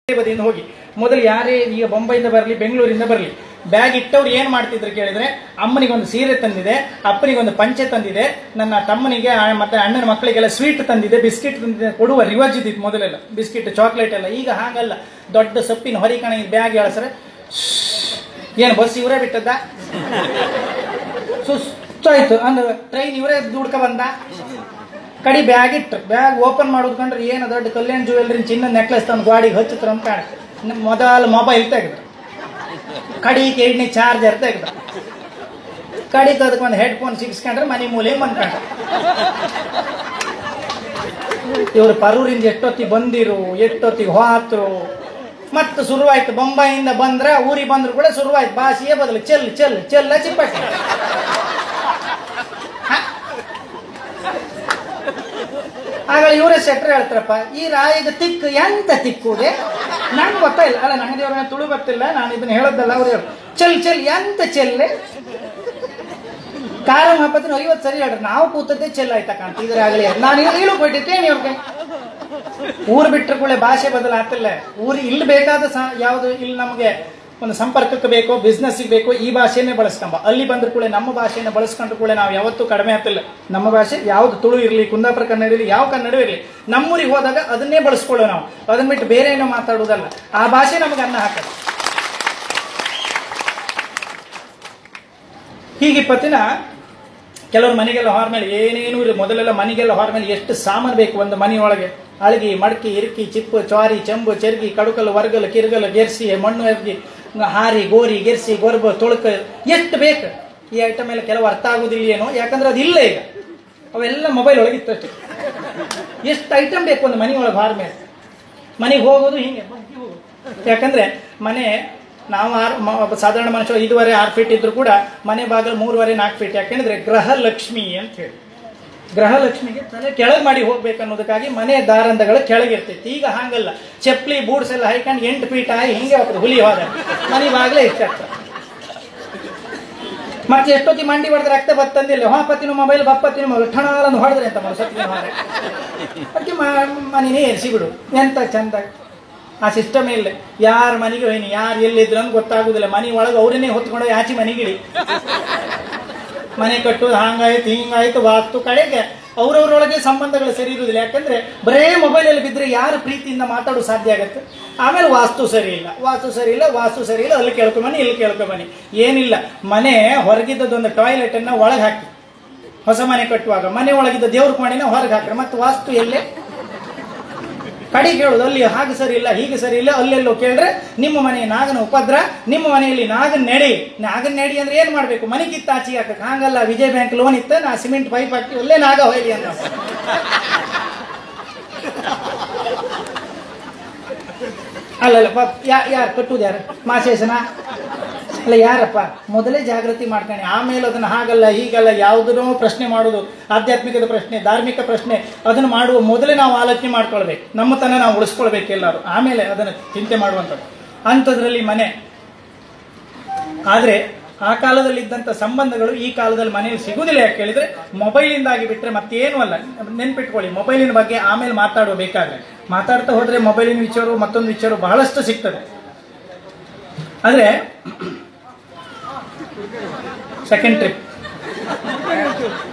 ಬದಿಯಿಂದ ಹೋಗಿ ಮೊದಲು ಯಾರೇ ಈಗ ಬೊಂಬೈಯಿಂದ ಬರಲಿ ಬೆಂಗಳೂರಿಂದ ಬರಲಿ ಬ್ಯಾಗ್ ಇಟ್ಟವ್ರು ಏನ್ ಮಾಡ್ತಿದ್ರು ಕೇಳಿದ್ರೆ ಅಮ್ಮನಿಗೊಂದು ಸೀರೆ ತಂದಿದೆ ಅಪ್ಪನಿಗೊಂದು ಪಂಚೆ ತಂದಿದೆ ನನ್ನ ತಮ್ಮನಿಗೆ ಆ, ಮತ್ತೆ ಅಣ್ಣನ ಮಕ್ಕಳಿಗೆಲ್ಲ ಸ್ವೀಟ್ ತಂದಿದೆ ಬಿಸ್ಕಿಟ್ ತಂದಿದೆ ಕೊಡುವ ರಿವಾಜ್ ಇದ್ದಿತ್ತು ಮೊದಲೆಲ್ಲ ಬಿಸ್ಕಿಟ್ ಚಾಕ್ಲೇಟ್ ಎಲ್ಲ ಈಗ ಹಾಗಲ್ಲ ದೊಡ್ಡ ಸೊಪ್ಪಿನ ಹೊರಿಕಣ ಬ್ಯಾಗ್ ಎಳಸ್ರೆ ಏನು ಬಸ್ ಇವರೇ ಬಿಟ್ಟದ್ದ ಸುಸ್ತಾಯ್ತು ಅಂದ್ರೆ ಟ್ರೈನ್ ಇವರೇ ದುಡ್ಕ ಬಂದ ಕಡಿ ಬ್ಯಾಗ್ ಇಟ್ಟು ಬ್ಯಾಗ್ ಓಪನ್ ಮಾಡೋದು ಕಂಡ್ರೆ ಏನು ದೊಡ್ಡ ಕಲ್ಯಾಣ್ ಜುವೆಲ್ರಿ ಚಿನ್ನ ನೆಕ್ಲೆಸ್ ತಂದು ಗಾಡಿಗೆ ಹಚ್ಚಿತ್ರ ಅಂತ ಕಾಣುತ್ತೆ ಇನ್ನು ಮೊದಲು ಮೊಬೈಲ್ ತೆಗೆದು ಕಡಿ ಕಿಡ್ನಿ ಚಾರ್ಜರ್ ತೆಗೆದು ಕಡಿ ಅದಕ್ಕೆ ಒಂದು ಹೆಡ್ಫೋನ್ ಸಿಕ್ಸ್ಕೊಂಡ್ರೆ ಮನೆ ಮೂಲೆ ಬಂದ್ಕೊಂಡ್ರೆ ಇವರು ಪರೂರಿಂದ ಎಷ್ಟೊತ್ತಿಗೆ ಬಂದಿರು ಎಷ್ಟೊತ್ತಿಗೆ ಹೋತ್ರು ಮತ್ತೆ ಶುರುವಾಯ್ತು ಬೊಂಬಾಯಿಂದ ಬಂದ್ರ ಊರಿಗೆ ಬಂದ್ರು ಕೂಡ ಶುರುವಾಯ್ತು ಭಾಷೆಯೇ ಬದಲು ಚೆಲ್ ಚೆಲ್ ಚೆಲ್ಲ ಚಿಪ್ಪಟ್ಟಿ ಆಗ ಇವರೇ ಶೆಟ್ರ್ ಹೇಳ್ತಾರಪ್ಪ ಈ ರಾಯಿಗೆ ತಿಕ್ಕು ಎಂತ ತಿಕ್ಕುದೆ ನಂಗೆ ಗೊತ್ತಾಯಿಲ್ಲ ಅಲ್ಲ ನಂಗೆ ದೇವ್ರ ತುಳು ಗೊತ್ತಿಲ್ಲ ನಾನು ಇದನ್ನ ಹೇಳೋದಲ್ಲ ಅವ್ರು ಹೇಳು ಚೆಲ್ ಚೆಲ್ ಎಂತ ಚೆಲ್ಲೆ ಕಾರ ಮಹಪತಿನ ಐವತ್ತು ಸರಿ ಹೇಳ್ರಿ ನಾವು ಕೂತದ್ದೇ ಚೆಲ್ ಆಯ್ತಾ ಕಾಣ್ತ ಇದ್ರಾಗಲಿ ನಾನು ಈಗ ಇಳು ಕೊಟ್ಟಿದ್ದೇನೆ ಇವ್ರಿಗೆ ಊರು ಬಿಟ್ಟರು ಕೂಡ ಭಾಷೆ ಬದಲಾಗ್ತಿಲ್ಲ ಊರಿಗೆ ಇಲ್ಲಿ ಬೇಕಾದ ಸ- ಯಾವುದು ಇಲ್ಲಿ ನಮಗೆ ಒಂದು ಸಂಪರ್ಕಕ್ಕೆ ಬೇಕೋ ಬಿಸ್ನೆಸ್ ಬೇಕೋ ಈ ಭಾಷೆನೇ ಬಳಸ್ಕೊಂಬ ಅಲ್ಲಿ ಬಂದ್ರು ಕೂಡ ನಮ್ಮ ಭಾಷೆನ ಬಳಸ್ಕೊಂಡ್ರು ಕೂಡ ನಾವು ಯಾವತ್ತೂ ಕಡಿಮೆ ಆಗ್ತಿಲ್ಲ ನಮ್ಮ ಭಾಷೆ ಯಾವ್ದು ತುಳು ಇರಲಿ ಕುಂದಾಪುರ ಕನ್ನಡ ಇರಲಿ ಯಾವ ಕನ್ನಡ ಇರಲಿ ನಮ್ಮೂರಿಗೆ ಹೋದಾಗ ಅದನ್ನೇ ಬಳಸ್ಕೊಳ್ಳೋ ನಾವು ಅದನ್ನ ಬಿಟ್ಟು ಬೇರೆ ಏನೋ ಮಾತಾಡುವುದಲ್ಲ ಆ ಭಾಷೆ ನಮಗೆ ಅನ್ನ ಹಾಕಲ್ಲ ಹೀಗೆ ಪತ್ತಿನ ಕೆಲವರು ಮನೆಗೆಲ್ಲ ಹೊರ ಮೇಲೆ ಏನೇನು ಇಲ್ಲ ಮೊದಲೆಲ್ಲ ಮನೆಗೆಲ್ಲ ಹೊರ ಮೇಲೆ ಎಷ್ಟು ಸಾಮಾನು ಬೇಕು ಒಂದು ಮನೆಯೊಳಗೆ ಅಳಗಿ ಮಡಕಿ ಇರುಕಿ ಚಿಪ್ಪು ಚ್ವಾರಿ ಚೆಂಬು ಚೆರ್ಗಿ ಕಡುಕಲು ವರ್ಗಲು ಕಿರುಗಲು ಗೆರ್ಸಿ ಮಣ್ಣು ಎರ್ಗಿ ಹಾರಿ ಗೋರಿ ಗೆರ್ಸಿ ಗೊರ್ಬ ತೊಳಕ ಎಷ್ಟು ಬೇಕು ಈ ಐಟಮ್ ಎಲ್ಲ ಕೆಲವು ಅರ್ಥ ಆಗುದಿಲ್ಲ ಏನೋ ಯಾಕಂದ್ರೆ ಅದಿಲ್ಲ ಈಗ ಅವೆಲ್ಲ ಮೊಬೈಲ್ ಒಳಗಿತ್ತು ಅಷ್ಟೇ ಎಷ್ಟು ಐಟಮ್ ಬೇಕು ಒಂದು ಮನೆಯೊಳಗೆ ಹೊರ ಮೇಲೆ ಮನೆಗೆ ಹೋಗೋದು ಹಿಂಗೆ ಬಗ್ಗಿ ಹೋಗೋದು. ಯಾಕಂದ್ರೆ ಮನೆ ನಾವು ಆರು ಮ- ಸಾಧಾರಣ ಮನುಷ್ಯ ಐದುವರೆ ಆರು ಫೀಟ್ ಇದ್ರು ಕೂಡ ಮನೆ ಬಾಗಿಲು ಮೂರುವರೆ ನಾಲ್ಕು ಫೀಟ್ ಯಾಕೆಂದ್ರೆ ಗ್ರಹ ಲಕ್ಷ್ಮಿ ಅಂತ ಹೇಳಿ ಗ್ರಹ ಲಕ್ಷ್ಮಿಗೆ ತಲೆ ಕೆಳಗೆ ಮಾಡಿ ಹೋಗ್ಬೇಕು ಅನ್ನೋದಕ್ಕಾಗಿ ಮನೆ ದಾರಂದಗಳು ಕೆಳಗಿರ್ತೈತಿ ಈಗ ಹಾಗಲ್ಲ ಚಪ್ಪಲಿ ಬೂಟ್ಸ್ ಎಲ್ಲ ಹಾಕೊಂಡು ಎಂಟು ಫೀಟ್ ಆಗಿ ಹಿಂಗೆ ಹೋಗ್ತದೆ ಹುಲಿ ಹೋದ ಮನೆ ಬಾಗಿಲೇ ಇಷ್ಟ ಆಗ್ತದೆ ಮತ್ತೆ ಎಷ್ಟೊತ್ತಿ ಮಂಡಿ ಹೊಡೆದ್ರೆ ರಕ್ತ ಬತ್ತಂದಿಲ್ಲ ಹೊಪತ್ತಿನ ಮೊಬೈಲ್ ಬಪ್ಪತ್ತಿನ ಮೊಬೈಲ್ ಠಣಾಲನ್ನು ಹೊಡೆದ್ರೆ ಅಂತ ಸತ್ತಿನ ಹೊಡೆ ಅದಕ್ಕೆ ಮನೆನೇ ಎರಿಸಿ ಬಿಡು ಎಂತ ಚಂದ ಆ ಸಿಸ್ಟಮ್ ಇಲ್ಲ ಯಾರ ಮನೆಗೆ ಹೋಯ್ನಿ ಯಾರು ಎಲ್ಲಿದ್ರು ಅಂತ ಗೊತ್ತಾಗುದಿಲ್ಲ ಮನೆ ಒಳಗೆ ಅವರನ್ನೇ ಹೊತ್ಕೊಂಡು ಆಚೆ ಮನೆಗಿಡಿ ಮನೆ ಕಟ್ಟೋದು ಹಂಗಾಯ್ತು ಹಿಂಗಾಯ್ತು ವಾಸ್ತು ಕಡೆಗೆ ಅವ್ರವ್ರೊಳಗೆ ಸಂಬಂಧಗಳು ಸರಿ ಇರುವುದಿಲ್ಲ ಯಾಕಂದ್ರೆ ಬರೇ ಮೊಬೈಲಲ್ಲಿ ಬಿದ್ದರೆ ಯಾರು ಪ್ರೀತಿಯಿಂದ ಮಾತಾಡೋ ಸಾಧ್ಯ ಆಗತ್ತೆ ಆಮೇಲೆ ವಾಸ್ತು ಸರಿ ಇಲ್ಲ ವಾಸ್ತು ಸರಿ ಇಲ್ಲ ವಾಸ್ತು ಸರಿ ಇಲ್ಲ ಅಲ್ಲಿ ಕೇಳ್ಕೊ ಬನ್ನಿ ಇಲ್ಲಿ ಕೇಳ್ಕೊ ಬನ್ನಿ ಏನಿಲ್ಲ ಮನೆ ಹೊರಗಿದ್ದದೊಂದು ಟಾಯ್ಲೆಟ್ ಅನ್ನ ಒಳಗೆ ಹಾಕಿ ಹೊಸ ಮನೆ ಕಟ್ಟುವಾಗ ಮನೆ ಒಳಗಿದ್ದ ದೇವ್ರ ಕೋಣೆನ ಹೊರಗೆ ಹಾಕ್ರೆ ಮತ್ತೆ ವಾಸ್ತು ಎಲ್ಲೇ ಕಡೆ ಕೇಳೋದು ಅಲ್ಲಿ ಹಾಗೆ ಸರಿ ಇಲ್ಲ ಹೀಗೆ ಸರಿ ಇಲ್ಲ ಅಲ್ಲೆಲ್ಲೋ ಕೇಳ್ರೆ ನಿಮ್ಮ ಮನೆ ನಾಗನ ಉಪದ್ರ ನಿಮ್ಮ ಮನೆಯಲ್ಲಿ ನಾಗನ್ ನೆಡಿ ನಾಗನ್ ನೆಡಿ ಅಂದ್ರೆ ಏನ್ ಮಾಡ್ಬೇಕು ಮನೆ ಕಿತ್ತ ಆಚೆ ಹಾಕಕ್ ಹಂಗಲ್ಲ ವಿಜಯ ಬ್ಯಾಂಕ್ ಲೋನ್ ಇತ್ತ ನಾ ಸಿಮೆಂಟ್ ಪೈಪ್ ಹಾಕಿ ಅಲ್ಲೇ ನಾಗ ಹೊಯ್ಲಿ ಅಂತ ಅಲ್ಲಲ್ಲ ಪಾಪ ಯಾ ಯಾರು ಕಟ್ಟುದು ಯಾರು ಮಾಸೇಸನ ಅಲ್ಲ ಯಾರಪ್ಪ ಮೊದಲೇ ಜಾಗೃತಿ ಮಾಡ್ತಾನೆ ಆಮೇಲೆ ಅದನ್ನ ಹಾಗಲ್ಲ ಹೀಗಲ್ಲ ಯಾವುದನ್ನೋ ಪ್ರಶ್ನೆ ಮಾಡೋದು ಆಧ್ಯಾತ್ಮಿಕದ ಪ್ರಶ್ನೆ ಧಾರ್ಮಿಕ ಪ್ರಶ್ನೆ ಅದನ್ನು ಮಾಡುವ ಮೊದಲೇ ನಾವು ಆಲೋಚನೆ ಮಾಡ್ಕೊಳ್ಬೇಕು ನಮ್ಮತನ ನಾವು ಉಳಿಸ್ಕೊಳ್ಬೇಕು ಎಲ್ಲರೂ ಆಮೇಲೆ ಅದನ್ನು ಚಿಂತೆ ಮಾಡುವಂಥದ್ದು ಅಂಥದ್ರಲ್ಲಿ ಮನೆ ಆದರೆ ಆ ಕಾಲದಲ್ಲಿ ಇದ್ದಂಥ ಸಂಬಂಧಗಳು ಈ ಕಾಲದಲ್ಲಿ ಮನೆಯಲ್ಲಿ ಸಿಗುವುದಿಲ್ಲ ಯಾಕೆ ಹೇಳಿದ್ರೆ ಮೊಬೈಲಿಂದಾಗಿ ಬಿಟ್ಟರೆ ಮತ್ತೇನು ಅಲ್ಲ ನೆನ್ಪಿಟ್ಕೊಳ್ಳಿ ಮೊಬೈಲಿನ ಬಗ್ಗೆ ಆಮೇಲೆ ಮಾತಾಡುವ ಬೇಕಾದ್ರೆ ಮಾತಾಡ್ತಾ ಹೋದ್ರೆ ಮೊಬೈಲಿನ ವಿಚಾರ ಮತ್ತೊಂದು ವಿಚಾರ ಬಹಳಷ್ಟು ಸಿಗ್ತದೆ ಆದರೆ ಸೆಕೆಂಡ್ ಟ್ರಿಪ್